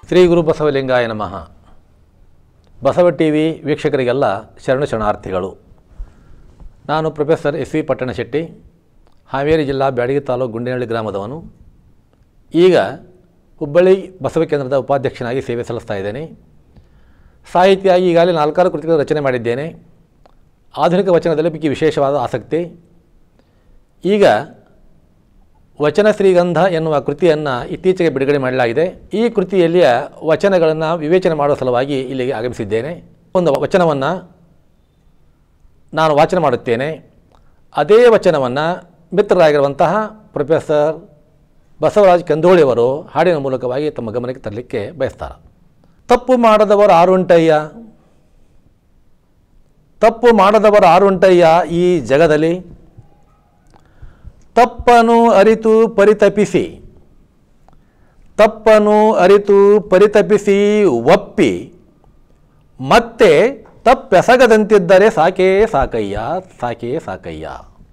ಶ್ರೀ ಗುರು ಬಸವಲಿಂಗಾಯ ನಮಃ Basava T V ವೀಕ್ಷಕರಿಗೆಲ್ಲ ಶರಣು ಶರಣಾರ್ಥಿಗಳು ನಾನು professor S V Pattanashetti Haveri ಜಿಲ್ಲಾ ಬ್ಯಾಡಗಿ ತಾಲೂಕು ಗುಂಡೇನಹಳ್ಳಿ ಗ್ರಾಮದವನು ಈಗ ಹುಬ್ಬಳ್ಳಿ ಬಸವ ಕೇಂದ್ರದ ಉಪಾಧ್ಯಕ್ಷನಾಗಿ ಸೇವೆ ಸಲ್ಲಿಸ್ತಾ ಇದ್ದೇನೆ ಸಾಹಿತ್ಯ ಈಗಾಗಲೇ ನಾಲ್ಕಾರು ಕೃತಿಗಳ ರಚನೆ ಮಾಡಿದ್ದೇನೆ ಆಧುನಿಕ ವಚನದಲ್ಲಿ ಬಗ್ಗೆ ವಿಶೇಷವಾದ ಆಸಕ್ತಿ ಈಗ ವಚನ ಶ್ರೀಗಂಧ ಎನ್ನುವ ಕೃತಿಯನ್ನು ಇತ್ತೀಚೆಗೆ ಬಿಡುಗಡೆ ಮಾಡಲಾಗಿದೆ ಈ ಕೃತಿಯಲ್ಲಿಯ ವಚನಗಳನ್ನು ವಿವೇಚನೆ ಮಾಡುವ ಸಲುವಾಗಿ ಇಲ್ಲಿಗೆ ಆಗಮಿಸಿದ್ದೇನೆ ಒಂದು ವಚನವನ್ನು ನಾನು ವಾಚನ ಮಾಡುತ್ತೇನೆ ಅದೇ ವಚನವನ್ನು ಮಿತ್ರರಾಗಿರುವಂತಹ ಪ್ರೊಫೆಸರ್ ಬಸವರಾಜ್ ಕಂದೋಳಿಯವರು ಹಾಡಿನ ಮೂಲಕವಾಗಿ ತಮ್ಮ ಗಮನಕ್ಕೆ ತರಲಿಕ್ಕೆ ಬಯಸ್ತಾರೆ ತಪ್ಪು ಮಾಡದವರು ಆರುಂಟಯ್ಯ ತಪ್ಪು ಮಾಡದವರು ಆರುಂಟಯ್ಯ ಈ ಜಗದಲ್ಲಿ ತಪ್ಪನು ಅರಿತು ಪರಿತಪಿಸಿ ತಪ್ಪನು ಅರಿತು ಪರಿತಪಿಸಿ ಒಪ್ಪಿ ಮತ್ತೆ ತಪ್ಪೆಸಗದಂತಿದ್ದರೆ ಸಾಕೇ ಸಾಕಯ್ಯ ಸಾಕೇ ಸಾಕಯ್ಯ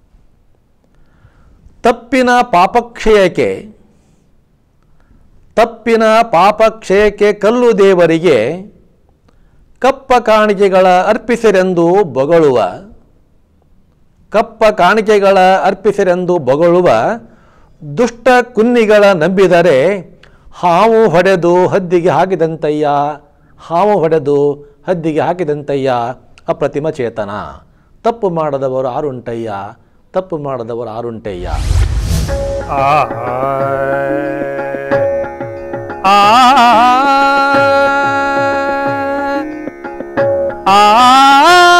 ತಪ್ಪಿನ ಪಾಪಕ್ಷಯಕ್ಕೆ ತಪ್ಪಿನ ಪಾಪಕ್ಷಯಕ್ಕೆ ಕಲ್ಲು ದೇವರಿಗೆ ಕಪ್ಪ ಕಾಣಿಕೆಗಳ ಅರ್ಪಿಸಿರೆಂದು ಬೊಗಳುವ ಕಪ್ಪ ಕಾಣಿಕೆಗಳ ಅರ್ಪಿಸಿರೆಂದು ಬೊಗಳುವ ದುಷ್ಟ ಕುನ್ನಿಗಳ ನಂಬಿದರೆ ಹಾವು ಹೊಡೆದು ಹದ್ದಿಗೆ ಹಾಕಿದಂತಯ್ಯ ಹಾವು ಹೊಡೆದು ಹದ್ದಿಗೆ ಹಾಕಿದಂತಯ್ಯ ಅಪ್ರತಿಮ ಚೇತನ ತಪ್ಪು ಮಾಡದವರು ಆರುಂಟಯ್ಯ ತಪ್ಪು ಮಾಡದವರು ಆರುಂಟಯ್ಯ ಆ ಆ ಆ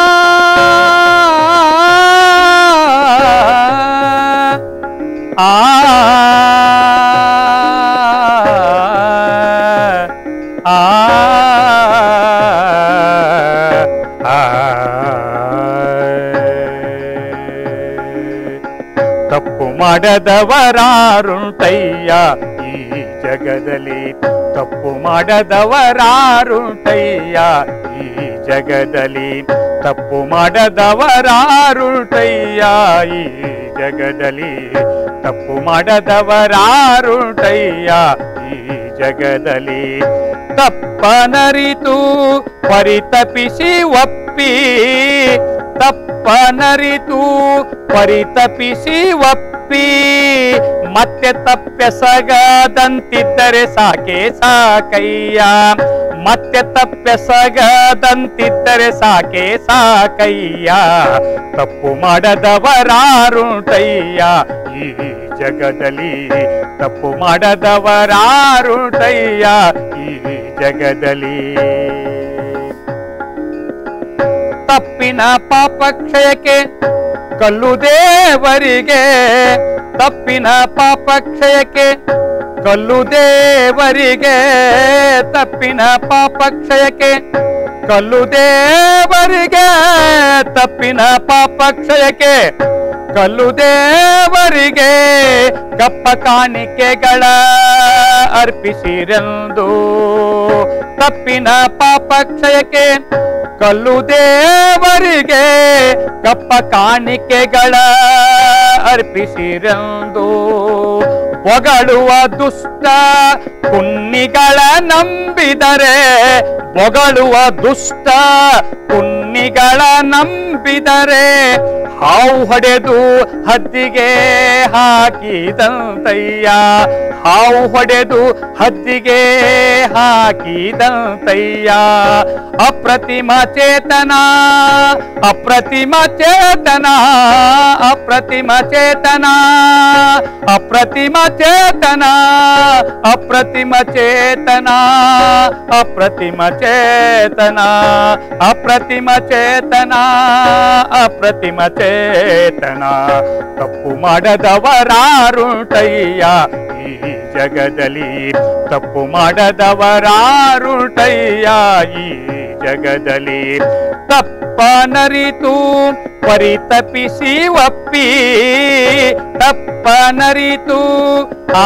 ತಪ್ಪು ಮಾಡದವರಾರುಂಟಯ್ಯ ಈ ಜಗದಲ್ಲಿ ತಪ್ಪು ಮಾಡದವರಾರುಂಟಯ್ಯ ಈ ಜಗದಲ್ಲಿ ತಪ್ಪು ಮಾಡದವರಾರುಂಟಯ್ಯ ಈ ಜಗದಲ್ಲಿ ತಪ್ಪು ಮಾಡದವರಾರುಂಟಯ್ಯ ಈ ಜಗದಲ್ಲಿ ತಪ್ಪನರಿತು ಪರಿತಪಿಸಿ ಒಪ್ಪಿ ತಪ್ಪನರಿತು ಪರಿತಪಿಸಿ ಒಪ್ಪಿ ಮತ್ತೆ ತಪ್ಪೆಸಗದಂತಿದ್ದರೆ ಸಾಕೆ ಸಾಕಯ್ಯ ಮತ್ತೆ ತಪ್ಪೆಸಗದಂತಿದ್ದರೆ ಸಾಕೆ ಸಾಕಯ್ಯ ತಪ್ಪು ಮಾಡದವರಾರುಂಟಯ್ಯ ಈ ಜಗದಲ್ಲಿ ತಪ್ಪು ಮಾಡದವರಾರುಂಟಯ್ಯ ಈ ಜಗದಲ್ಲಿ ತಪ್ಪಿನ ಪಾಪಕ್ಷಯಕ್ಕೆ ಕಲ್ಲು ದೇವರಿಗೆ ತಪ್ಪಿನ ಪಾಪಕ್ಷಯಕ್ಕೆ ಕಲ್ಲು ದೇವರಿಗೆ ತಪ್ಪಿನ ಪಾಪಕ್ಷಯಕ್ಕೆ ಕಲ್ಲು ದೇವರಿಗೆ ತಪ್ಪಿನ ಪಾಪಕ್ಷಯಕ್ಕೆ ಕಲ್ಲು ದೇವರಿಗೆ ಕಪ್ಪ ಕಾಣಿಕೆಗಳ ಅರ್ಪಿಸಿರೆಂದು ತಪ್ಪಿನ ಪಾಪಕ್ಷಯಕ್ಕೆ ಕಲ್ಲು ದೇವರಿಗೆ ಕಪ್ಪ ಕಾಣಿಕೆಗಳ ಅರ್ಪಿಸಿರೆಂದು ಬೊಗಳುವ ದುಷ್ಟ ಪುಣ್ಣಿಗಳ ನಂಬಿದರೆ ಬೊಗಳುವ ದುಷ್ಟ ಪುಣ್ಣಿಗಳ ನಂಬಿದರೆ ಹಾವು ಹೊಡೆದು ಹದ್ದಿಗೆ ಹಾಕಿದಂತಯ್ಯ ಹಾವು ಹೊಡೆದು ಹದ್ದಿಗೆ ಹಾಕಿದಂತಯ್ಯ ಅಪ್ರತಿಮ ಚೇತನ ಅಪ್ರತಿಮ ಚೇತನ ಅಪ್ರತಿಮ ಚೇತನ ಅಪ್ರತಿಮ ಚೇತನ ಅಪ್ರತಿಮ ಚೇತನ ಅಪ್ರತಿಮ ಚೇತನ ಅಪ್ರತಿಮ ಚೇತನ ಅಪ್ರತಿಮ ಚೇತನ ತಪ್ಪು ಮಾಡದವರಾರುಂಟಯ್ಯ ಈ ಜಗದಲ್ಲಿ ತಪ್ಪು ಮಾಡದವರಾರುಂಟಯ್ಯ ಈ ಜಗದಲ್ಲಿ ತಪ್ಪನರಿತು ಪರಿತಪಿಸಿ ಒಪ್ಪಿ ತಪ್ಪನರಿತು ಆ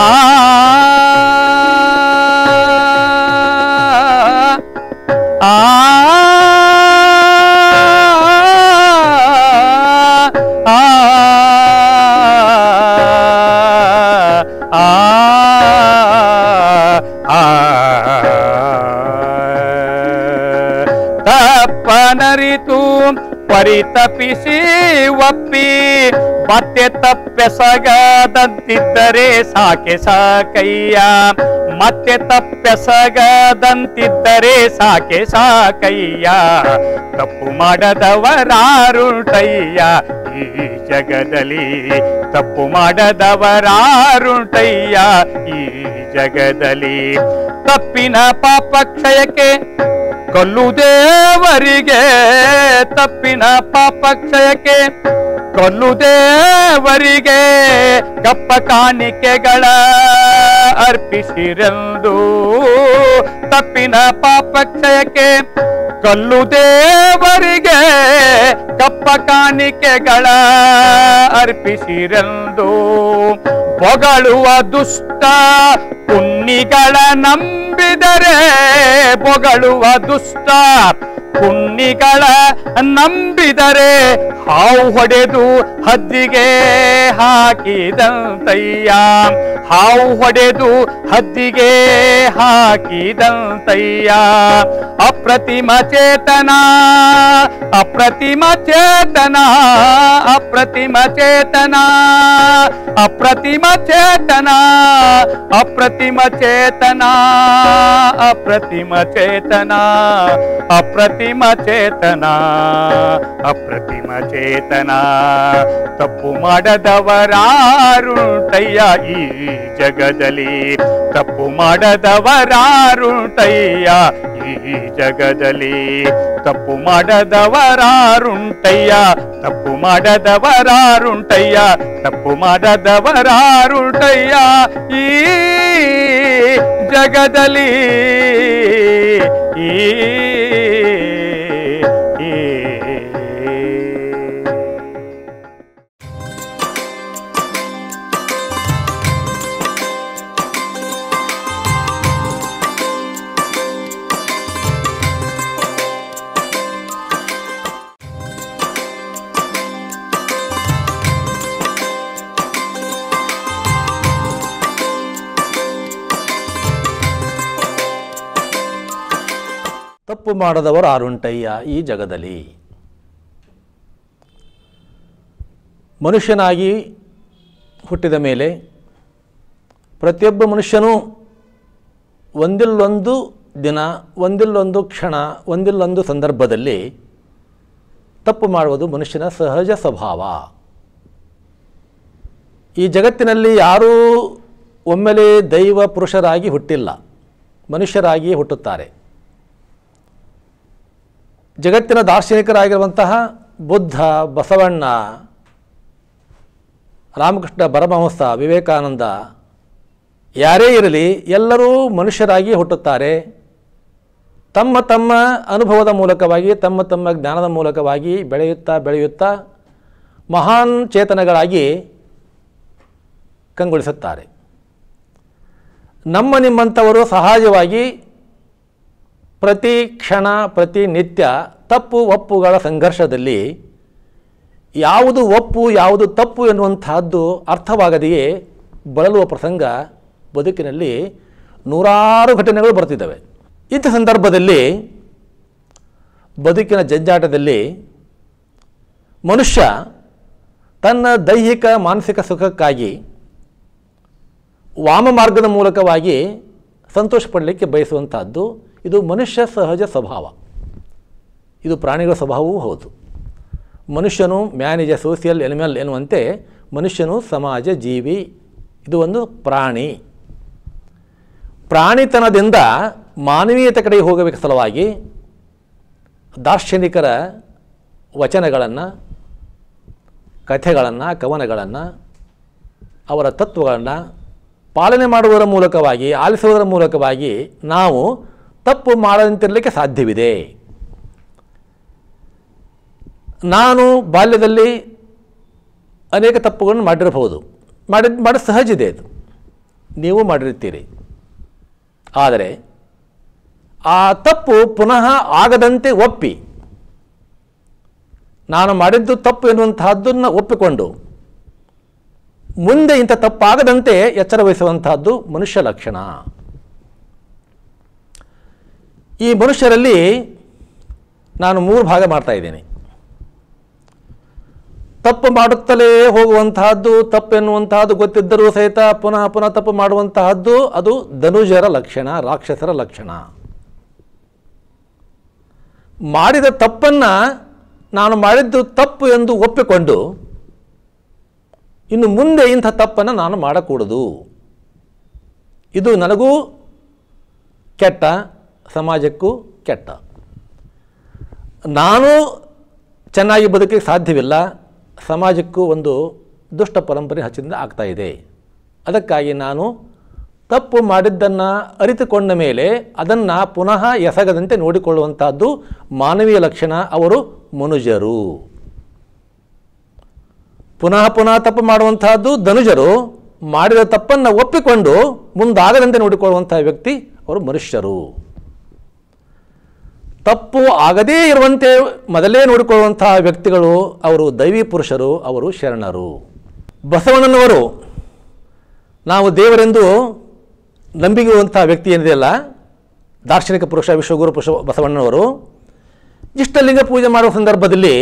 ಆ ಆ ಆ ಆ ತಪ್ಪನರಿತು ಪರಿತಪಿಸಿ ಒಪ್ಪಿ ಮತ್ತೆ ತಪ್ಪೆಸಗದಂತಿದ್ದರೆ ಸಾಕೆ ಸಾಕಯ್ಯ ಮತ್ತೆ ತಪ್ಪೆಸಗದಂತಿದ್ದರೆ ಸಾಕೆ ಸಾಕಯ್ಯ ತಪ್ಪು ಮಾಡದವರಾರುಂಟಯ್ಯ ಈ ಜಗದಲ್ಲಿ ತಪ್ಪು ಮಾಡದವರಾರುಂಟಯ್ಯ ಈ ಜಗದಲ್ಲಿ ತಪ್ಪಿನ ಪಾಪ ಕ್ಷಯಕ್ಕೆ ಕೊಲ್ಲು ದೇವರಿಗೆ ತಪ್ಪಿನ ಪಾಪ ಕ್ಷಯಕ್ಕೆ ಕೊಲ್ಲು ದೇವರಿಗೆ ಕಪ್ಪ ಕಾಣಿಕೆಗಳ ಅರ್ಪಿಸಿರೆಂದು ತಪ್ಪಿನ ಪಾಪ ಕ್ಷಯಕ್ಕೆ ಕಲ್ಲು ದೇವರಿಗೆ ಕಪ್ಪ ಕಾಣಿಕೆಗಳ ಅರ್ಪಿಸಿರೆಂದು ಹೊಗಳುವ ದುಷ್ಟ ಪುಣ್ಣಿಗಳ ನಂಬಿದರೆ ಹೊಗಳುವ ದುಷ್ಟ ಪುಣ್ಣಿಗಳ ನಂಬಿದರೆ ಹಾವು ಹೊಡೆದು ಹದ್ದಿಗೆ ಹಾಕಿದಂತಯ್ಯ ಹಾವು ಹೊಡೆದು ಹದ್ದಿಗೆ ಹಾಕಿದಂತಯ್ಯ ಅಪ್ರತಿಮ ಚೇತನ ಅಪ್ರತಿಮ ಚೇತನ ಅಪ್ರತಿಮ ಚೇತನ ಅಪ್ರತಿಮ ಚೇತನ ಅಪ್ರತಿಮ ಚೇತನ ಅಪ್ರತಿಮ ಚೇತನ ಅಪ್ರತಿಮ ಚೇತನ ಅಪ್ರತಿಮ ಚೇತನ ತಪ್ಪು ಮಾಡದವರಾರುಂಟಯ್ಯ ಈ ಜಗದಲ್ಲಿ ತಪ್ಪು ಮಾಡದವರಾರುಂಟಯ್ಯ ಈ ಜಗದಲ್ಲಿ ತಪ್ಪು ಮಾಡದವರಾರುಂಟಯ್ಯ ತಪ್ಪು ಮಾಡದವರಾರುಂಟಯ್ಯ ತಪ್ಪು ಮಾಡದವರಾರುಂಟಯ್ಯ ಈ ಜಗದಲ್ಲಿ ಈ ಈ ತಪ್ಪು ಮಾಡದವರು ಆರುಂಟಯ್ಯ ಈ ಜಗದಲ್ಲಿ ಮನುಷ್ಯನಾಗಿ ಹುಟ್ಟಿದ ಮೇಲೆ ಪ್ರತಿಯೊಬ್ಬ ಮನುಷ್ಯನೂ ಒಂದಿಲ್ಲೊಂದು ದಿನ ಒಂದಿಲ್ಲೊಂದು ಕ್ಷಣ ಒಂದಿಲ್ಲೊಂದು ಸಂದರ್ಭದಲ್ಲಿ ತಪ್ಪು ಮಾಡುವುದು ಮನುಷ್ಯನ ಸಹಜ ಸ್ವಭಾವ ಈ ಜಗತ್ತಿನಲ್ಲಿ ಯಾರೂ ಒಮ್ಮೆಲೆ ದೈವ ಪುರುಷರಾಗಿ ಹುಟ್ಟಿಲ್ಲ ಮನುಷ್ಯರಾಗಿ ಹುಟ್ಟುತ್ತಾರೆ ಜಗತ್ತಿನ ದಾರ್ಶನಿಕರಾಗಿರುವಂತಹ ಬುದ್ಧ ಬಸವಣ್ಣ ರಾಮಕೃಷ್ಣ ಪರಮಹಂಸ ವಿವೇಕಾನಂದ ಯಾರೇ ಇರಲಿ ಎಲ್ಲರೂ ಮನುಷ್ಯರಾಗಿ ಹುಟ್ಟುತ್ತಾರೆ ತಮ್ಮ ತಮ್ಮ ಅನುಭವದ ಮೂಲಕವಾಗಿ ತಮ್ಮ ತಮ್ಮ ಜ್ಞಾನದ ಮೂಲಕವಾಗಿ ಬೆಳೆಯುತ್ತಾ ಬೆಳೆಯುತ್ತಾ ಮಹಾನ್ ಚೇತನಗಳಾಗಿ ಕಂಗೊಳಿಸುತ್ತಾರೆ ನಮ್ಮ ನಿಮ್ಮಂಥವರು ಸಹಜವಾಗಿ ಪ್ರತಿ ಕ್ಷಣ ಪ್ರತಿನಿತ್ಯ ತಪ್ಪು ಒಪ್ಪುಗಳ ಸಂಘರ್ಷದಲ್ಲಿ ಯಾವುದು ಒಪ್ಪು ಯಾವುದು ತಪ್ಪು ಎನ್ನುವಂತಹದ್ದು ಅರ್ಥವಾಗದೆಯೇ ಬಳಲುವ ಪ್ರಸಂಗ ಬದುಕಿನಲ್ಲಿ ನೂರಾರು ಘಟನೆಗಳು ಬರ್ತಿದ್ದಾವೆ ಇಂಥ ಸಂದರ್ಭದಲ್ಲಿ ಬದುಕಿನ ಜಂಜಾಟದಲ್ಲಿ ಮನುಷ್ಯ ತನ್ನ ದೈಹಿಕ ಮಾನಸಿಕ ಸುಖಕ್ಕಾಗಿ ವಾಮ ಮಾರ್ಗದ ಮೂಲಕವಾಗಿ ಸಂತೋಷ ಪಡಲಿಕ್ಕೆ ಬಯಸುವಂತಹದ್ದು ಇದು ಮನುಷ್ಯ ಸಹಜ ಸ್ವಭಾವ ಇದು ಪ್ರಾಣಿಗಳ ಸ್ವಭಾವವೂ ಹೌದು ಮನುಷ್ಯನು man is a social animal ಎನ್ನುವಂತೆ ಮನುಷ್ಯನು ಸಮಾಜ ಜೀವಿ ಇದು ಒಂದು ಪ್ರಾಣಿ ಪ್ರಾಣಿತನದಿಂದ ಮಾನವೀಯತೆ ಕಡೆಗೆ ಹೋಗಬೇಕು ಸಲುವಾಗಿ ದಾರ್ಶನಿಕರ ವಚನಗಳನ್ನು ಕಥೆಗಳನ್ನು ಕವನಗಳನ್ನು ಅವರ ತತ್ವಗಳನ್ನು ಪಾಲನೆ ಮಾಡುವುದರ ಮೂಲಕವಾಗಿ ಆಲಿಸುವುದರ ಮೂಲಕವಾಗಿ ನಾವು ತಪ್ಪು ಮಾಡದಂತಿರಲಿಕ್ಕೆ ಸಾಧ್ಯವಿದೆ ನಾನು ಬಾಲ್ಯದಲ್ಲಿ ಅನೇಕ ತಪ್ಪುಗಳನ್ನು ಮಾಡಿರಬಹುದು ಮಾಡಿ ಮಾಡಿ ಸಹಜ ಇದೆ ಅದು ನೀವು ಮಾಡಿರ್ತೀರಿ ಆದರೆ ಆ ತಪ್ಪು ಪುನಃ ಆಗದಂತೆ ಒಪ್ಪಿ ನಾನು ಮಾಡಿದ್ದು ತಪ್ಪು ಎನ್ನುವಂತಹದ್ದನ್ನು ಒಪ್ಪಿಕೊಂಡು ಮುಂದೆ ಇಂಥ ತಪ್ಪಾಗದಂತೆ ಎಚ್ಚರ ವಹಿಸುವಂತಹದ್ದು ಮನುಷ್ಯ ಲಕ್ಷಣ ಈ ಮನುಷ್ಯರಲ್ಲಿ ನಾನು ಮೂರು ಭಾಗ ಮಾಡ್ತಾ ಇದ್ದೇನೆ ತಪ್ಪು ಮಾಡುತ್ತಲೇ ಹೋಗುವಂತಹದ್ದು ತಪ್ಪು ಎನ್ನುವಂತಹದ್ದು ಗೊತ್ತಿದ್ದರೂ ಸಹಿತ ಪುನಃ ಪುನಃ ತಪ್ಪು ಮಾಡುವಂತಹದ್ದು ಅದು ಧನುಜರ ಲಕ್ಷಣ ರಾಕ್ಷಸರ ಲಕ್ಷಣ ಮಾಡಿದ ತಪ್ಪನ್ನು ನಾನು ಮಾಡಿದ್ದು ತಪ್ಪು ಎಂದು ಒಪ್ಪಿಕೊಂಡು ಇನ್ನು ಮುಂದೆ ಇಂಥ ತಪ್ಪನ್ನು ನಾನು ಮಾಡಕೂಡದು ಇದು ನನಗೂ ಕೆಟ್ಟ ಸಮಾಜಕ್ಕೂ ಕೆಟ್ಟ ನಾನು ಚೆನ್ನಾಗಿ ಬದುಕಲಿಕ್ಕೆ ಸಾಧ್ಯವಿಲ್ಲ ಸಮಾಜಕ್ಕೂ ಒಂದು ದುಷ್ಟ ಪರಂಪರೆ ಹಚ್ಚಿಂದ ಆಗ್ತಾ ಇದೆ ಅದಕ್ಕಾಗಿ ನಾನು ತಪ್ಪು ಮಾಡಿದ್ದನ್ನು ಅರಿತುಕೊಂಡ ಮೇಲೆ ಅದನ್ನು ಪುನಃ ಎಸಗದಂತೆ ನೋಡಿಕೊಳ್ಳುವಂತಹದ್ದು ಮಾನವೀಯ ಲಕ್ಷಣ ಅವರು ಮನುಜರು ಪುನಃ ಪುನಃ ತಪ್ಪು ಮಾಡುವಂತಹದ್ದು ಧನುಜರು ಮಾಡಿದ ತಪ್ಪನ್ನು ಒಪ್ಪಿಕೊಂಡು ಮುಂದಾಗದಂತೆ ನೋಡಿಕೊಳ್ಳುವಂತಹ ವ್ಯಕ್ತಿ ಅವರು ಮನುಷ್ಯರು ತಪ್ಪು ಆಗದೇ ಇರುವಂತೆ ಮೊದಲೇ ನೋಡಿಕೊಳ್ಳುವಂತಹ ವ್ಯಕ್ತಿಗಳು ಅವರು ದೈವಿ ಪುರುಷರು ಅವರು ಶರಣರು ಬಸವಣ್ಣನವರು ನಾವು ದೇವರೆಂದು ನಂಬಿರುವಂಥ ವ್ಯಕ್ತಿ ಏನಿದೆಯಲ್ಲ ದಾರ್ಶನಿಕ ಪುರುಷ ವಿಶ್ವಗುರು ಪುರುಷ ಬಸವಣ್ಣನವರು ಇಷ್ಟಲಿಂಗ ಪೂಜೆ ಮಾಡುವ ಸಂದರ್ಭದಲ್ಲಿ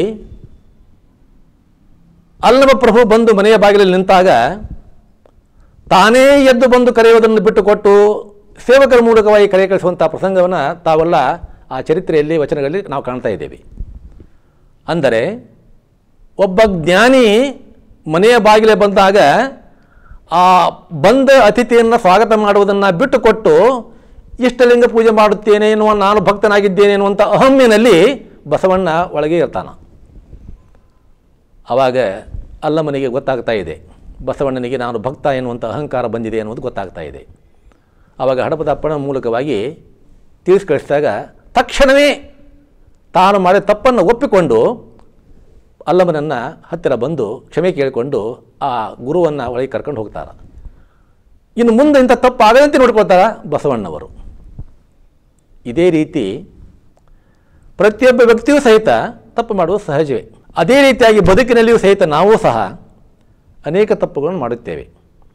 ಅಲ್ಲಮ ಪ್ರಭು ಬಂದು ಮನೆಯ ಬಾಗಿಲಲ್ಲಿ ನಿಂತಾಗ ತಾನೇ ಎದ್ದು ಬಂದು ಕರೆಯುವುದನ್ನು ಬಿಟ್ಟುಕೊಟ್ಟು ಸೇವಕರ ಮೂಲಕವಾಗಿ ಕರೆ ಕಳಿಸುವಂಥ ಪ್ರಸಂಗವನ್ನು ತಾವೆಲ್ಲ ಆ ಚರಿತ್ರೆಯಲ್ಲಿ ವಚನಗಳಲ್ಲಿ ನಾವು ಕಾಣ್ತಾ ಇದ್ದೇವೆ ಅಂದರೆ ಒಬ್ಬ ಜ್ಞಾನಿ ಮನೆಯ ಬಾಗಿಲೆ ಬಂದಾಗ ಆ ಬಂದ ಅತಿಥಿಯನ್ನು ಸ್ವಾಗತ ಮಾಡುವುದನ್ನು ಬಿಟ್ಟುಕೊಟ್ಟು ಇಷ್ಟಲಿಂಗ ಪೂಜೆ ಮಾಡುತ್ತೇನೆ ಎನ್ನುವ ನಾನು ಭಕ್ತನಾಗಿದ್ದೇನೆ ಎನ್ನುವಂಥ ಅಹಮ್ಯನಲ್ಲಿ ಬಸವಣ್ಣ ಒಳಗೆ ಇರ್ತಾನ ಆವಾಗ ಅಲ್ಲಮ್ಮನಿಗೆ ಗೊತ್ತಾಗ್ತಾ ಇದೆ ಬಸವಣ್ಣನಿಗೆ ನಾನು ಭಕ್ತ ಎನ್ನುವಂಥ ಅಹಂಕಾರ ಬಂದಿದೆ ಅನ್ನೋದು ಗೊತ್ತಾಗ್ತಾ ಇದೆ ಆವಾಗ ಹಡಪದ ಅಪ್ಪನ ಮೂಲಕವಾಗಿ ತಿಳಿಸಿ ಕಳಿಸಿದಾಗ ತಕ್ಷಣವೇ ತಾನು ಮಾಡಿದ ತಪ್ಪನ್ನು ಒಪ್ಪಿಕೊಂಡು ಅಲ್ಲಮ್ಮನನ್ನು ಹತ್ತಿರ ಬಂದು ಕ್ಷಮೆ ಕೇಳಿಕೊಂಡು ಆ ಗುರುವನ್ನು ಒಳಗೆ ಕರ್ಕೊಂಡು ಹೋಗ್ತಾರೆ ಇನ್ನು ಮುಂದೆ ಇಂಥ ತಪ್ಪು ಆಗದಂತೆ ನೋಡ್ಕೊಳ್ತಾರ ಬಸವಣ್ಣವರು ಇದೇ ರೀತಿ ಪ್ರತಿಯೊಬ್ಬ ವ್ಯಕ್ತಿಯೂ ಸಹಿತ ತಪ್ಪು ಮಾಡುವುದು ಸಹಜವೇ ಅದೇ ರೀತಿಯಾಗಿ ಬದುಕಿನಲ್ಲಿಯೂ ಸಹಿತ ನಾವೂ ಸಹ ಅನೇಕ ತಪ್ಪುಗಳನ್ನು ಮಾಡುತ್ತೇವೆ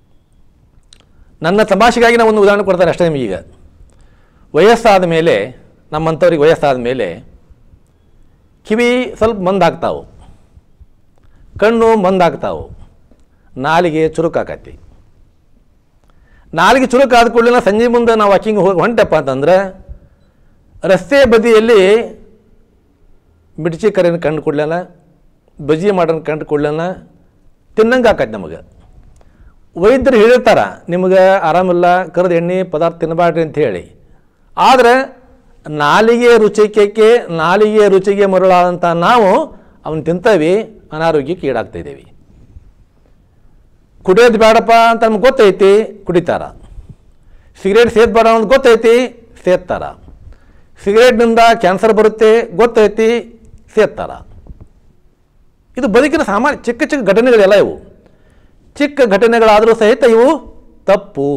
ನನ್ನ ತಮಾಷೆಗಾಗಿ ನಾನು ಒಂದು ಉದಾಹರಣೆ ಕೊಡ್ತಾರೆ ಅಷ್ಟೇ ನಿಮಗೀಗ ವಯಸ್ಸಾದ ಮೇಲೆ ನಮ್ಮಂಥವ್ರಿಗೆ ವಯಸ್ಸಾದ ಮೇಲೆ ಕಿವಿ ಸ್ವಲ್ಪ ಮಂದಾಗ್ತಾವು ಕಣ್ಣು ಮಂದಾಗ್ತಾವು ನಾಲಿಗೆ ಚುರುಕಾಕತಿ ನಾಲಿಗೆ ಚುರುಕಾದ ಕೂಡಲೇ ಸಂಜೆ ಮುಂದೆ ನಾವು ವಾಕಿಂಗ್ ಹೋಗಿ ಹೊಂಟಪ್ಪ ಅಂತಂದ್ರೆ ರಸ್ತೆ ಬದಿಯಲ್ಲಿ ಮಿರ್ಚಿ ಕರೆಯನ್ನು ಕಂಡು ಕೊಡ್ಲೇನ ಬಜ್ಜಿ ಮಾಡೋಣ ಕಂಡು ಕೊಡ್ಲೇನ ತಿನ್ನಂಗೆ ಆಕೈತೆ ನಮಗೆ ವೈದ್ಯರು ಹೇಳಿರ್ತಾರ ನಿಮಗೆ ಆರಾಮಿಲ್ಲ ಕರೆದ ಎಣ್ಣೆ ಪದಾರ್ಥ ತಿನ್ನಬಾರ್ರಿ ಅಂತ ಹೇಳಿ ಆದರೆ ನಾಲಿಗೆ ರುಚಿಕೆ ನಾಲಿಗೆ ರುಚಿಗೆ ಮರುಳಾದಂಥ ನಾವು ಅವನು ತಿಂತೇವೆ ಅನಾರೋಗ್ಯಕ್ಕೆ ಈಡಾಗ್ತಾ ಇದ್ದೀವಿ ಕುಡಿಯೋದು ಬೇಡಪ್ಪ ಅಂತ ನಮ್ಗೆ ಗೊತ್ತೈತಿ ಕುಡಿತಾರ ಸಿಗರೇಟ್ ಸೇದ್ಬೇಡ ಅಂತ ಗೊತ್ತೈತಿ ಸೇದ್ತಾರ ಸಿಗರೇಟ್ನಿಂದ ಕ್ಯಾನ್ಸರ್ ಬರುತ್ತೆ ಗೊತ್ತೈತಿ ಸೇದ್ತಾರ ಇದು ಬದುಕಿನ ಸಾಮಾನ್ಯ ಚಿಕ್ಕ ಚಿಕ್ಕ ಘಟನೆಗಳೆಲ್ಲ ಇವು ಚಿಕ್ಕ ಘಟನೆಗಳಾದರೂ ಸಹಿತ ಇವು ತಪ್ಪು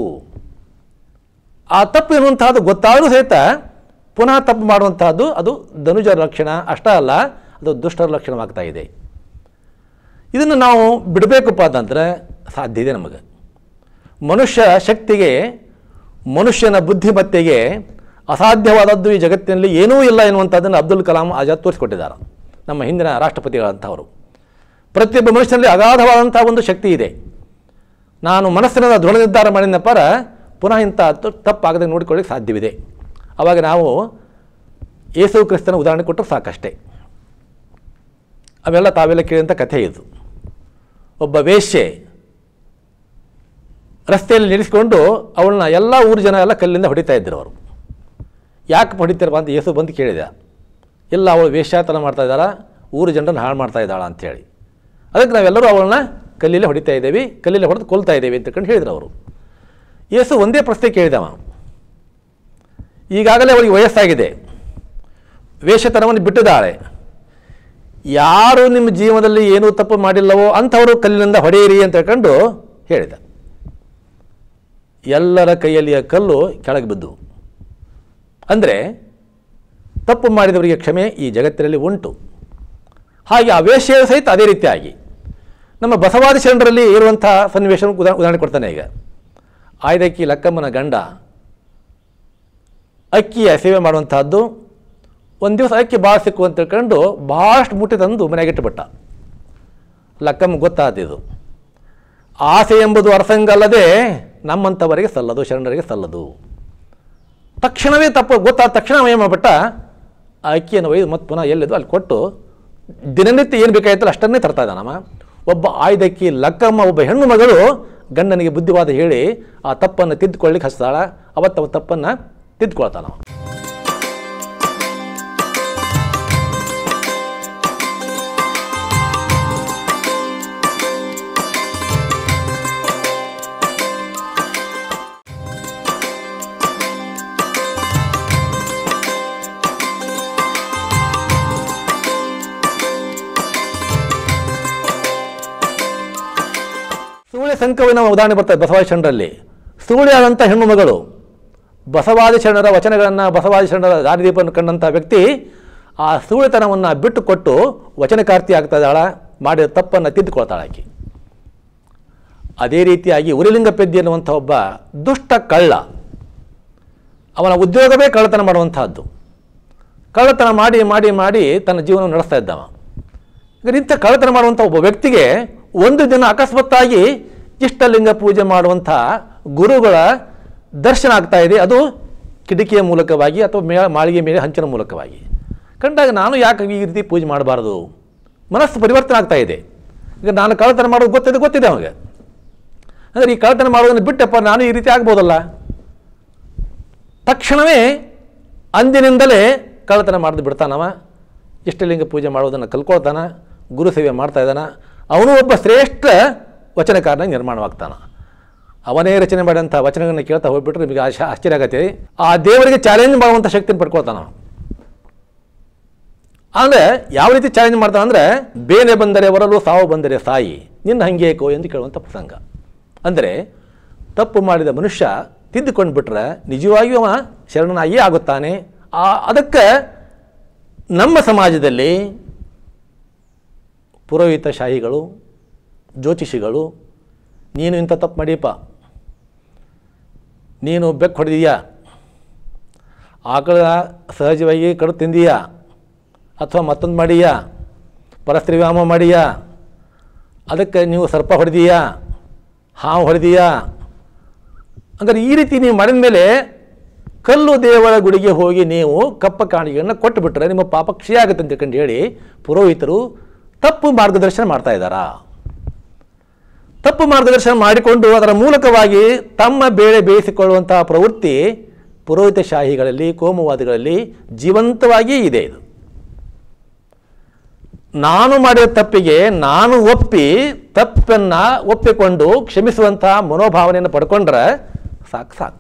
ಆ ತಪ್ಪು ಎನ್ನುವಂತಹದ್ದು ಗೊತ್ತಾದರೂ ಸಹಿತ ಪುನಃ ತಪ್ಪು ಮಾಡುವಂತಹದ್ದು ಅದು ಧನುಜರ ಲಕ್ಷಣ ಅಷ್ಟೇ ಅಲ್ಲ ಅದು ದುಷ್ಟರ ಲಕ್ಷಣವಾಗ್ತಾ ಇದೆ ಇದನ್ನು ನಾವು ಬಿಡಬೇಕಪ್ಪ ಅಂತಂದರೆ ಸಾಧ್ಯ ಇದೆ ನಮಗೆ ಮನುಷ್ಯ ಶಕ್ತಿಗೆ ಮನುಷ್ಯನ ಬುದ್ಧಿಮತ್ತೆಗೆ ಅಸಾಧ್ಯವಾದದ್ದು ಈ ಜಗತ್ತಿನಲ್ಲಿ ಏನೂ ಇಲ್ಲ ಎನ್ನುವಂಥದ್ದನ್ನು ಅಬ್ದುಲ್ ಕಲಾಂ ಆಜಾದ್ ತೋರಿಸಿಕೊಟ್ಟಿದ್ದಾರೆ ನಮ್ಮ ಹಿಂದಿನ ರಾಷ್ಟ್ರಪತಿಗಳಂಥವರು ಪ್ರತಿಯೊಬ್ಬ ಮನುಷ್ಯನಲ್ಲಿ ಅಗಾಧವಾದಂಥ ಒಂದು ಶಕ್ತಿ ಇದೆ ನಾನು ಮನಸ್ಸಿನ ದೃಢ ನಿರ್ಧಾರ ಮಾಡಿದಪ್ಪರ ಪುನಃ ಇಂಥ ತ- ತಪ್ಪಾಗದೆ ನೋಡಿಕೊಳ್ಳಿಕ್ಕೆ ಸಾಧ್ಯವಿದೆ ಆವಾಗ ನಾವು ಯೇಸು ಕ್ರಿಸ್ತನ ಉದಾಹರಣೆ ಕೊಟ್ಟರು ಸಾಕಷ್ಟೇ ಅವೆಲ್ಲ ತಾವೆಲ್ಲ ಕೇಳಿದಂಥ ಕಥೆ ಇದು ಒಬ್ಬ ವೇಶ್ಯೆ ರಸ್ತೆಯಲ್ಲಿ ನಿಲ್ಲಿಸಿಕೊಂಡು ಅವಳನ್ನ ಎಲ್ಲ ಊರು ಜನ ಎಲ್ಲ ಕಲ್ಲಿಂದ ಹೊಡಿತಾ ಇದ್ದರು ಅವರು ಯಾಕೆ ಹೊಡಿತಾರಪ್ಪ ಅಂತ ಯೇಸು ಬಂದು ಕೇಳಿದ ಇಲ್ಲ ಅವಳು ವೇಶ್ಯಾತನ ಮಾಡ್ತಾ ಇದ್ದಾರ ಊರು ಜನರನ್ನು ಹಾಳು ಮಾಡ್ತಾ ಇದ್ದಾಳ ಅಂಥೇಳಿ ಅದಕ್ಕೆ ನಾವೆಲ್ಲರೂ ಅವಳನ್ನ ಕಲ್ಲಲ್ಲಿ ಹೊಡಿತಾ ಇದ್ದೇವೆ ಕಲ್ಲಲ್ಲಿ ಹೊಡೆದು ಕೊಲ್ತಾ ಇದ್ದೇವೆ ಅಂತಕೊಂಡು ಹೇಳಿದ್ರು ಅವರು ಯೇಸು ಒಂದೇ ಪ್ರಶ್ನೆ ಕೇಳಿದವ ಈಗಾಗಲೇ ಅವಳಿಗೆ ವಯಸ್ಸಾಗಿದೆ ವೇಷತನವನ್ನು ಬಿಟ್ಟಿದ್ದಾಳೆ ಯಾರು ನಿಮ್ಮ ಜೀವನದಲ್ಲಿ ಏನೂ ತಪ್ಪು ಮಾಡಿಲ್ಲವೋ ಅಂಥವರು ಕಲ್ಲಿನಿಂದ ಹೊಡೆಯಿರಿ ಅಂತ ಹೇಳ್ಕೊಂಡು ಹೇಳಿದ ಎಲ್ಲರ ಕೈಯಲ್ಲಿಯ ಕಲ್ಲು ಕೆಳಗೆ ಬಿದ್ದು ಅಂದರೆ ತಪ್ಪು ಮಾಡಿದವರಿಗೆ ಕ್ಷಮೆ ಈ ಜಗತ್ತಿನಲ್ಲಿ ಉಂಟು ಹಾಗೆ ಆ ವೇಶ್ಯೆಯು ಸಹಿತ ಅದೇ ರೀತಿಯಾಗಿ ನಮ್ಮ ಬಸವಾದಿ ಶರಣರಲ್ಲಿ ಇರುವಂಥ ಸನ್ನಿವೇಶ ಉದಾ ಉದಾಹರಣೆ ಕೊಡ್ತಾನೆ ಈಗ ಆಯ್ದಕ್ಕಿ ಲಕ್ಕಮ್ಮನ ಗಂಡ ಅಕ್ಕಿಯ ಸೇವೆ ಮಾಡುವಂತಹದ್ದು ಒಂದು ದಿವಸ ಅಕ್ಕಿ ಭಾಳ ಸಿಕ್ಕು ಅಂತ ತಿಳ್ಕೊಂಡು ಭಾಳಷ್ಟು ಮುಟ್ಟಿ ತಂದು ಮನೆಗೆ ಇಟ್ಟುಬಿಟ್ಟ ಲಕ್ಕಮ್ಮ ಗೊತ್ತಾದಿದು ಆಸೆ ಎಂಬುದು ಅರಸಂಗಲ್ಲದೆ ನಮ್ಮಂಥವರಿಗೆ ಸಲ್ಲದು ಶರಣರಿಗೆ ಸಲ್ಲದು ತಕ್ಷಣವೇ ತಪ್ಪು ಗೊತ್ತಾದ ತಕ್ಷಣ ಅವ ಏನು ಮಾಡ್ಬಿಟ್ಟ ಆ ಅಕ್ಕಿಯನ್ನು ಒಯ್ದು ಮತ್ತೆ ಪುನಃ ಎಲ್ಲಿದ್ದು ಅಲ್ಲಿ ಕೊಟ್ಟು ದಿನನಿತ್ಯ ಏನು ಬೇಕಾಯ್ತಲ್ಲ ಅಷ್ಟನ್ನೇ ತರ್ತಾ ಇದ್ದಾನಮ್ಮ ಒಬ್ಬ ಆಯ್ದಕ್ಕಿ ಲಕ್ಕಮ್ಮ ಒಬ್ಬ ಹೆಣ್ಣು ಮಗಳು ಗಂಡನಿಗೆ ಬುದ್ಧಿವಾದ ಹೇಳಿ ಆ ತಪ್ಪನ್ನು ತಿದ್ದುಕೊಳ್ಳಿಕ್ಕೆ ಹಚ್ತಾಳ ಅವತ್ತು ಅವ ತಪ್ಪನ್ನು ತಿದ್ದುಕೊಳ್ತಾನವ ಸೂಳೆ ಸಂಕವಿನ ಉದಾಹರಣೆ ಬರ್ತದೆ ಬಸವಾದಿ ಶರಣರಲ್ಲಿ ಸೂಳೆ ಆದಂಥ ಹೆಣ್ಣು ಮಗಳು ಬಸವಾದಿ ಶರಣರ ವಚನಗಳನ್ನು ಬಸವಾದಿ ಶರಣರ ದಾರಿದೀಪವನ್ನು ಕಂಡಂಥ ವ್ಯಕ್ತಿ ಆ ಸೂಳೆತನವನ್ನು ಬಿಟ್ಟು ಕೊಟ್ಟು ವಚನಕಾರ್ತಿ ಆಗ್ತಾ ಇದ್ದಾಳ ಮಾಡಿದ ತಪ್ಪನ್ನು ತಿದ್ದುಕೊಳ್ತಾಳೆ ಆಕೆ ಅದೇ ರೀತಿಯಾಗಿ ಉರಿಲಿಂಗ ಪೆದ್ದಿ ಅನ್ನುವಂಥ ಒಬ್ಬ ದುಷ್ಟ ಕಳ್ಳ ಅವನ ಉದ್ಯೋಗವೇ ಕಳ್ಳತನ ಮಾಡುವಂತಹದ್ದು ಕಳ್ಳತನ ಮಾಡಿ ಮಾಡಿ ಮಾಡಿ ತನ್ನ ಜೀವನ ನಡೆಸ್ತಾ ಇದ್ದವ ಈಗ ಇಂಥ ಕಳ್ಳತನ ಮಾಡುವಂಥ ಒಬ್ಬ ವ್ಯಕ್ತಿಗೆ ಒಂದು ದಿನ ಅಕಸ್ಮಾತ್ತಾಗಿ ಇಷ್ಟಲಿಂಗ ಪೂಜೆ ಮಾಡುವಂಥ ಗುರುಗಳ ದರ್ಶನ ಆಗ್ತಾ ಇದೆ ಅದು ಕಿಟಕಿಯ ಮೂಲಕವಾಗಿ ಅಥವಾ ಮೇ ಮಾಳಿಗೆ ಮೇಲೆ ಹಂಚಿನ ಮೂಲಕವಾಗಿ ಕಂಡಾಗ ನಾನು ಯಾಕೆ ಈ ರೀತಿ ಪೂಜೆ ಮಾಡಬಾರ್ದು ಮನಸ್ಸು ಪರಿವರ್ತನೆ ಆಗ್ತಾ ಇದೆ ಈಗ ನಾನು ಕಳ್ಳತನ ಮಾಡೋದು ಗೊತ್ತಿದೆ ಗೊತ್ತಿದೆ ಅವನಿಗೆ ಅಂದರೆ ಈ ಕಳ್ಳತನ ಮಾಡೋದನ್ನು ಬಿಟ್ಟಪ್ಪ ನಾನು ಈ ರೀತಿ ಆಗ್ಬೋದಲ್ಲ ತಕ್ಷಣವೇ ಅಂದಿನಿಂದಲೇ ಕಳ್ಳತನ ಮಾಡಿದು ಬಿಡ್ತಾನವ ಇಷ್ಟಲಿಂಗ ಪೂಜೆ ಮಾಡೋದನ್ನು ಕಲ್ಕೊಳ್ತಾನ ಗುರು ಸೇವೆ ಮಾಡ್ತಾ ಇದ್ದಾನ ಅವನು ಒಬ್ಬ ಶ್ರೇಷ್ಠ ವಚನಕಾರನ ನಿರ್ಮಾಣವಾಗ್ತಾನ ಅವನೇ ರಚನೆ ಮಾಡಿದಂಥ ವಚನಗಳನ್ನು ಕೇಳ್ತಾ ಹೋಗ್ಬಿಟ್ರೆ ನಿಮಗೆ ಆಶ ಆಶ್ಚರ್ಯ ಆಗತ್ತೆ ಆ ದೇವರಿಗೆ ಚಾಲೆಂಜ್ ಮಾಡುವಂಥ ಶಕ್ತಿನ ಪಡ್ಕೊಳ್ತಾನ ಅವ. ಅಂದರೆ ಯಾವ ರೀತಿ ಚಾಲೆಂಜ್ ಮಾಡ್ತಾನೆ ಅಂದರೆ ಬೇನೆ ಬಂದರೆ ಬರಲು ಸಾವು ಬಂದರೆ ಸಾಯಿ ನಿನ್ನ ಹಂಗೇಕೋ ಎಂದು ಕೇಳುವಂಥ ಪ್ರಸಂಗ ಅಂದರೆ ತಪ್ಪು ಮಾಡಿದ ಮನುಷ್ಯ ತಿದ್ದುಕೊಂಡು ಬಿಟ್ರೆ ನಿಜವಾಗಿಯೂ ಅವ ಶರಣನಾಗಿಯೇ ಆಗುತ್ತಾನೆ ಆ ಅದಕ್ಕೆ ನಮ್ಮ ಸಮಾಜದಲ್ಲಿ ಪುರೋಹಿತ ಶಾಹಿಗಳು ಜ್ಯೋತಿಷಿಗಳು ನೀನು ಇಂಥ ತಪ್ಪು ಮಾಡಿಯಪ್ಪ ನೀನು ಬೆಕ್ಕು ಹೊಡೆದೀಯಾ ಆಕಳ ಸಹಜವಾಗಿ ಕಡು ತಿಂದೀಯಾ ಅಥವಾ ಮತ್ತೊಂದು ಮಾಡೀಯಾ ಪರಸ್ತ್ರೀ ವ್ಯಾಮ ಮಾಡೀಯಾ ಅದಕ್ಕೆ ನೀವು ಸರ್ಪ ಹೊಡೆದೀಯಾ ಹಾವು ಹೊಡೆದೀಯಾ ಹಂಗಾರೆ ಈ ರೀತಿ ನೀವು ಮಾಡಿದ ಮೇಲೆ ಕಲ್ಲು ದೇವರ ಗುಡಿಗೆ ಹೋಗಿ ನೀವು ಕಪ್ಪ ಕಾಣಿಕೆಯನ್ನು ಕೊಟ್ಟು ಬಿಟ್ಟರೆ ನಿಮ್ಮ ಪಾಪ ಕ್ಷಯ ಆಗುತ್ತೆ ಅಂತ ತಿಳ್ಕೊಂಡು ಹೇಳಿ ಪುರೋಹಿತರು ತಪ್ಪು ಮಾರ್ಗದರ್ಶನ ಮಾಡ್ತಾ ಇದ್ದಾರಾ ತಪ್ಪು ಮಾರ್ಗದರ್ಶನ ಮಾಡಿಕೊಂಡು ಅದರ ಮೂಲಕವಾಗಿ ತಮ್ಮ ಬೇಳೆ ಬೇಯಿಸಿಕೊಳ್ಳುವಂತಹ ಪ್ರವೃತ್ತಿ ಪುರೋಹಿತ ಶಾಹಿಗಳಲ್ಲಿ ಕೋಮುವಾದಿಗಳಲ್ಲಿ ಜೀವಂತವಾಗಿಯೇ ಇದೆ ಇದು ನಾನು ಮಾಡಿದ ತಪ್ಪಿಗೆ ನಾನು ಒಪ್ಪಿ ತಪ್ಪನ್ನು ಒಪ್ಪಿಕೊಂಡು ಕ್ಷಮಿಸುವಂತಹ ಮನೋಭಾವನೆಯನ್ನು ಪಡ್ಕೊಂಡ್ರೆ ಸಾಕು ಸಾಕು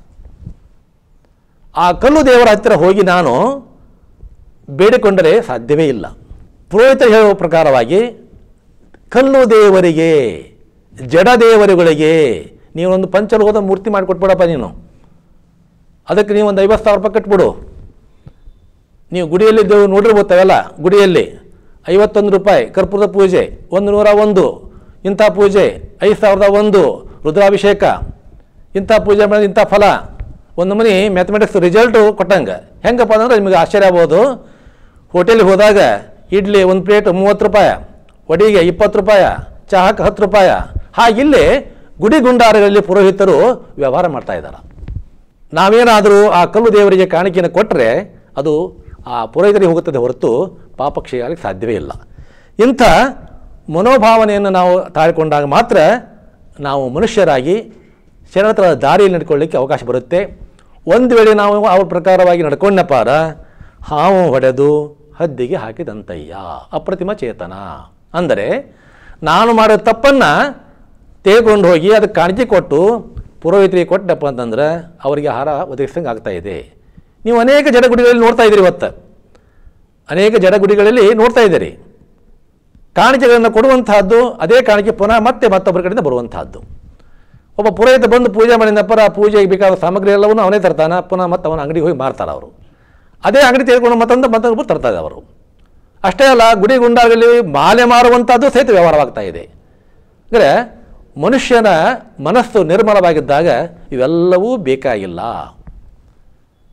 ಆ ಕಲ್ಲು ದೇವರ ಹತ್ತಿರ ಹೋಗಿ ನಾನು ಬೇಡಿಕೊಂಡರೆ ಸಾಧ್ಯವೇ ಇಲ್ಲ ಪುರೋಹಿತರು ಹೇಳುವ ಪ್ರಕಾರವಾಗಿ ಕಲ್ಲು ದೇವರಿಗೆ ಜಡ ದೇವರುಗಳಿಗೆ ನೀವೊಂದು ಪಂಚಲೋಹದ ಮೂರ್ತಿ ಮಾಡಿಕೊಟ್ಬಿಡಪ್ಪ ನೀನು ಅದಕ್ಕೆ ನೀವು ಒಂದು ಐವತ್ತು ಸಾವಿರ ರೂಪಾಯಿ ಕಟ್ಬಿಡು ನೀವು ಗುಡಿಯಲ್ಲಿ ದೇವ್ ನೋಡಿರ್ಬೋದು ತಾವೆಲ್ಲ ಗುಡಿಯಲ್ಲಿ ಐವತ್ತೊಂದು ರೂಪಾಯಿ ಕರ್ಪೂರದ ಪೂಜೆ ಒಂದು ನೂರ ಒಂದು ಇಂಥ ಪೂಜೆ ಐದು ಸಾವಿರದ ಒಂದು ರುದ್ರಾಭಿಷೇಕ ಇಂಥ ಪೂಜೆ ಮಾಡಿದ ಇಂಥ ಫಲ ಒಂದು ಮನೆ ಮ್ಯಾಥಮೆಟಿಕ್ಸ್ ರಿಸಲ್ಟು ಕೊಟ್ಟಂಗೆ ಹೆಂಗಪ್ಪ ಅಂದ್ರೆ ನಿಮಗೆ ಆಶ್ಚರ್ಯ ಆಗ್ಬೋದು ಹೋಟೆಲ್ಗೆ ಹೋದಾಗ ಇಡ್ಲಿ ಒಂದು ಪ್ಲೇಟ್ ಮೂವತ್ತು ರೂಪಾಯಿ ವಡಿಗೆ ಇಪ್ಪತ್ತು ರೂಪಾಯಿ ಚಹಾಕ್ಕೆ ಹತ್ತು ರೂಪಾಯಿ ಹಾಗಿಲ್ಲಿ ಗುಡಿ ಗುಂಡಾರಗಳಲ್ಲಿ ಪುರೋಹಿತರು ವ್ಯವಹಾರ ಮಾಡ್ತಾ ಇದ್ದಾರೆ ನಾವೇನಾದರೂ ಆ ಕಲ್ಲು ದೇವರಿಗೆ ಕಾಣಿಕೆಯನ್ನು ಕೊಟ್ಟರೆ ಅದು ಆ ಪುರೋಹಿತರಿಗೆ ಹೋಗುತ್ತದೆ ಹೊರತು ಪಾಪಕ್ಷಯ ಆಗಲಿಕ್ಕೆ ಸಾಧ್ಯವೇ ಇಲ್ಲ ಇಂಥ ಮನೋಭಾವನೆಯನ್ನು ನಾವು ತಾಳಿಕೊಂಡಾಗ ಮಾತ್ರ ನಾವು ಮನುಷ್ಯರಾಗಿ ಶರಣತರ ದಾರಿಯಲ್ಲಿ ನಡ್ಕೊಳ್ಳಿಕ್ಕೆ ಅವಕಾಶ ಬರುತ್ತೆ ಒಂದು ವೇಳೆ ನಾವು ಅವ್ರ ಪ್ರಕಾರವಾಗಿ ನಡ್ಕೊಂಡಪ್ಪಾರ ಹಾವು ಹೊಡೆದು ಹದ್ದಿಗೆ ಹಾಕಿದಂತಯ್ಯ ಅಪ್ರತಿಮ ಚೇತನ ಅಂದರೆ ನಾನು ಮಾಡೋ ತಪ್ಪನ್ನು ತೆಗೆದುಕೊಂಡು ಹೋಗಿ ಅದಕ್ಕೆ ಕಾಣಿಕೆ ಕೊಟ್ಟು ಪುರೋಹಿತರಿಗೆ ಕೊಟ್ಟಪ್ಪ ಅಂತಂದ್ರೆ ಅವರಿಗೆ ಆಹಾರ ಒದಗಿಸಂಗೆ ಆಗ್ತಾ ಇದೆ ನೀವು ಅನೇಕ ಜಡಗುಡಿಗಳಲ್ಲಿ ನೋಡ್ತಾ ಇದ್ದೀರಿ ಇವತ್ತು ಅನೇಕ ಜಡಗುಡಿಗಳಲ್ಲಿ ನೋಡ್ತಾ ಇದ್ದೀರಿ ಕಾಣಿಕೆಗಳನ್ನು ಕೊಡುವಂತಹದ್ದು ಅದೇ ಕಾಣಿಕೆ ಪುನಃ ಮತ್ತೆ ಮತ್ತೊಬ್ಬರ ಕಡೆಯಿಂದ ಬರುವಂತಹದ್ದು ಒಬ್ಬ ಪುರೋಹಿತ ಬಂದು ಪೂಜೆ ಮಾಡಿದಪ್ಪರ ಪೂಜೆಗೆ ಬೇಕಾದ ಸಾಮಗ್ರಿ ಎಲ್ಲವನ್ನು ಅವನೇ ತರ್ತಾನೆ ಪುನಃ ಮತ್ತೆ ಅವನ ಅಂಗಡಿಗೆ ಹೋಗಿ ಮಾರ್ತಾರೆ ಅವರು ಅದೇ ಅಂಗಡಿ ತೆಗೆದುಕೊಂಡು ಮತ್ತೊಂದು ಮತ್ತೊಬ್ಬರು ತರ್ತಾರೆ ಅವರು ಅಷ್ಟೇ ಅಲ್ಲ ಗುಡಿ ಗುಂಡಾಗಲಿ ಮಾಲೆ ಮಾರುವಂಥದ್ದು ಸಹಿತ ವ್ಯವಹಾರವಾಗ್ತಾ ಇದೆ ಅಂದರೆ ಮನುಷ್ಯನ ಮನಸ್ಸು ನಿರ್ಮಲವಾಗಿದ್ದಾಗ ಇವೆಲ್ಲವೂ ಬೇಕಾಗಿಲ್ಲ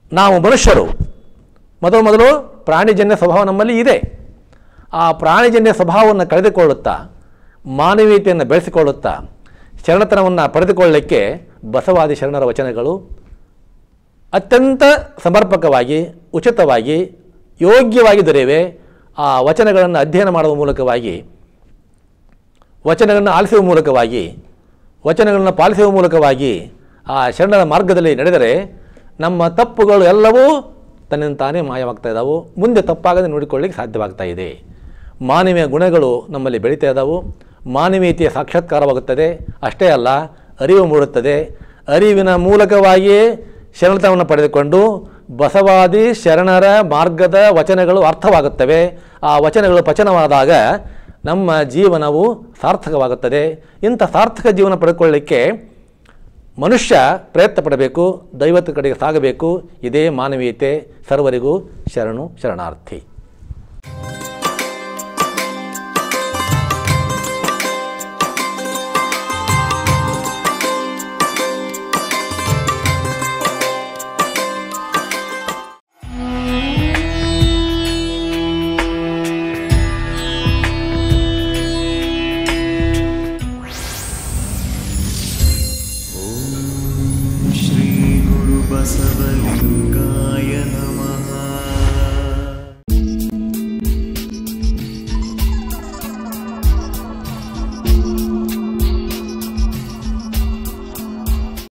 ನಾವು ಮನುಷ್ಯರು ಮೊದಲು ಮೊದಲು ಪ್ರಾಣಿಜನ್ಯ ಸ್ವಭಾವ ನಮ್ಮಲ್ಲಿ ಇದೆ ಆ ಪ್ರಾಣಿಜನ್ಯ ಸ್ವಭಾವವನ್ನು ಕಳೆದುಕೊಳ್ಳುತ್ತಾ ಮಾನವೀಯತೆಯನ್ನು ಬೆಳೆಸಿಕೊಳ್ಳುತ್ತಾ ಶರಣತನವನ್ನು ಪಡೆದುಕೊಳ್ಳಲಿಕ್ಕೆ ಬಸವಾದಿ ಶರಣರ ವಚನಗಳು ಅತ್ಯಂತ ಸಮರ್ಪಕವಾಗಿ ಉಚಿತವಾಗಿ ಯೋಗ್ಯವಾಗಿ ದೊರೆಯುವೆ ಆ ವಚನಗಳನ್ನು ಅಧ್ಯಯನ ಮಾಡುವ ಮೂಲಕವಾಗಿ ವಚನಗಳನ್ನು ಆಲಿಸುವ ಮೂಲಕವಾಗಿ ವಚನಗಳನ್ನು ಪಾಲಿಸುವ ಮೂಲಕವಾಗಿ ಆ ಶರಣರ ಮಾರ್ಗದಲ್ಲಿ ನಡೆದರೆ ನಮ್ಮ ತಪ್ಪುಗಳು ಎಲ್ಲವೂ ತನ್ನಿಂದ ತಾನೇ ಮಾಯವಾಗ್ತಾ ಇದ್ದಾವೆ ಮುಂದೆ ತಪ್ಪಾಗದೆ ನೋಡಿಕೊಳ್ಳಿಕ್ಕೆ ಸಾಧ್ಯವಾಗ್ತಾ ಇದೆ ಮಾನವೀಯ ಗುಣಗಳು ನಮ್ಮಲ್ಲಿ ಬೆಳೀತಾ ಇದ್ದಾವೆ ಮಾನವೀಯತೆಯ ಸಾಕ್ಷಾತ್ಕಾರವಾಗುತ್ತದೆ ಅಷ್ಟೇ ಅಲ್ಲ ಅರಿವು ಮೂಡುತ್ತದೆ ಅರಿವಿನ ಮೂಲಕವಾಗಿಯೇ ಶರಣತನವನ್ನು ಪಡೆದುಕೊಂಡು ಬಸವಾದಿ ಶರಣರ ಮಾರ್ಗದ ವಚನಗಳು ಅರ್ಥವಾಗುತ್ತವೆ ಆ ವಚನಗಳು ಪಚನವಾದಾಗ ನಮ್ಮ ಜೀವನವು ಸಾರ್ಥಕವಾಗುತ್ತದೆ ಇಂಥ ಸಾರ್ಥಕ ಜೀವನ ಪಡೆದುಕೊಳ್ಳಲಿಕ್ಕೆ ಮನುಷ್ಯ ಪ್ರಯತ್ನ ಪಡಬೇಕು ದೈವದ ಕಡೆಗೆ ಸಾಗಬೇಕು ಇದೇ ಮಾನವೀಯತೆ ಸರ್ವರಿಗೂ ಶರಣು ಶರಣಾರ್ಥಿ श्रीगुरुबसवलिङ्गाय नमः